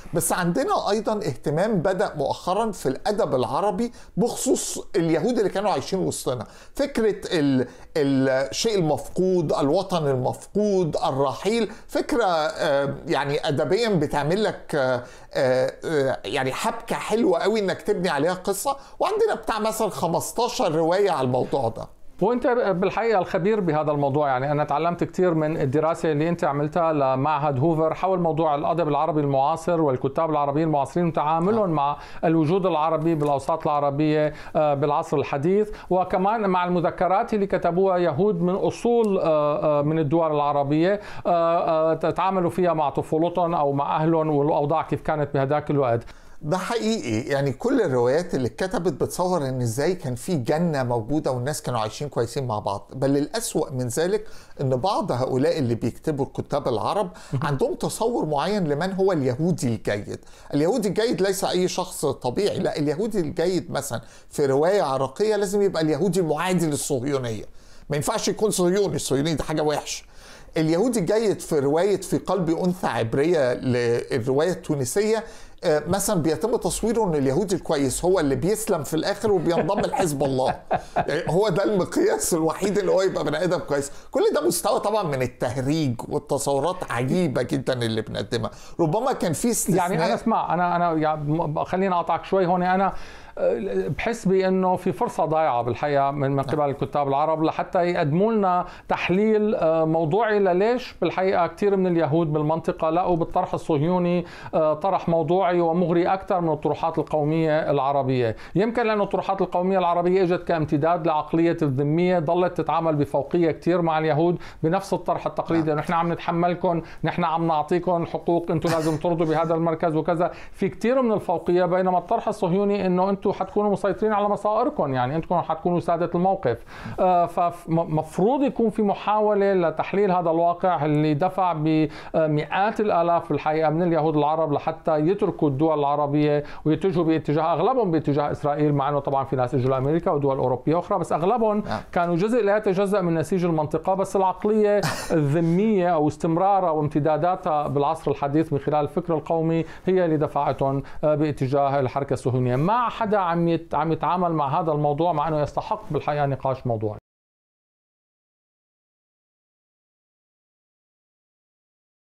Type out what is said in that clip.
بس عندنا ايضا اهتمام بدا مؤخرا في الادب العربي بخصوص اليهود اللي كانوا عايشين وسطنا فكره ال... الشيء المفقود الوطن المفقود الرحيل فكره آه، يعني ادبيا بتعمل لك آه، آه، يعني حبكه حلوه قوي انك تبني عليها قصه وعندنا بتاع مثلا 15 روايه على الموضوع ده وانت بالحقيقه الخبير بهذا الموضوع يعني انا تعلمت كثير من الدراسه اللي انت عملتها لمعهد هوفر حول موضوع الادب العربي المعاصر والكتاب العربيين المعاصرين وتعاملهم مع الوجود العربي بالاوساط العربيه آه، بالعصر الحديث وكمان مع المذكرات اللي كتبوها يهود من اصول آه، آه، من الدول العربيه تعاملوا فيها مع طفولتهم او مع اهلهم والاوضاع كيف كانت بهذاك الوقت ده حقيقي يعني كل الروايات اللي اتكتبت بتصور ان ازاي كان في جنة موجودة والناس كانوا عايشين كويسين مع بعض بل الأسوأ من ذلك ان بعض هؤلاء اللي بيكتبوا الكتاب العرب عندهم تصور معين لمن هو اليهودي الجيد اليهودي الجيد ليس اي شخص طبيعي لا اليهودي الجيد مثلا في رواية عراقية لازم يبقى اليهودي المعادي للصهيونية ما ينفعش يكون صهيوني الصهيوني ده حاجة وحشة اليهودي الجيد في رواية في قلب أنثى عبرية للرواية التونسية آه، مثلا بيتم تصويره ان اليهودي الكويس هو اللي بيسلم في الاخر وبينضم لحزب الله يعني هو ده المقياس الوحيد اللي هو يبقى بني ادم كويس كل ده مستوى طبعا من التهريج والتصورات عجيبه جدا اللي بنقدمها ربما كان في استثناء يعني انا اسمع انا انا يعني خليني اقطعك شوي هون انا بحس بانه في فرصه ضايعه بالحقيقه من من قبل الكتاب العرب لحتى يقدموا لنا تحليل آه، موضوعي لليش بالحقيقه كثير من اليهود بالمنطقه لقوا بالطرح الصهيوني آه، طرح موضوعي ومغري اكثر من الطروحات القوميه العربيه، يمكن لانه الطروحات القوميه العربيه اجت كامتداد لعقليه الذميه ضلت تتعامل بفوقيه كثير مع اليهود بنفس الطرح التقليدي نحن عم نتحملكم، نحن عم نعطيكم حقوق انتم لازم ترضوا بهذا المركز وكذا، في كثير من الفوقيه بينما الطرح الصهيوني انه انتم انتم حتكونوا مسيطرين على مصائركم يعني انتم حتكونوا ساده الموقف آه، فمفروض يكون في محاوله لتحليل هذا الواقع اللي دفع بمئات الالاف الحقيقه من اليهود العرب لحتى يتركوا الدول العربيه ويتجهوا باتجاه اغلبهم باتجاه اسرائيل مع انه طبعا في ناس اجوا لامريكا ودول اوروبيه اخرى بس اغلبهم نعم. كانوا جزء لا يتجزا من نسيج المنطقه بس العقليه الذميه او استمرارها وامتداداتها بالعصر الحديث من خلال الفكر القومي هي اللي دفعتهم آه، باتجاه الحركه الصهيونيه ما حدا عم عم يتعامل مع هذا الموضوع مع انه يستحق بالحقيقه نقاش موضوعي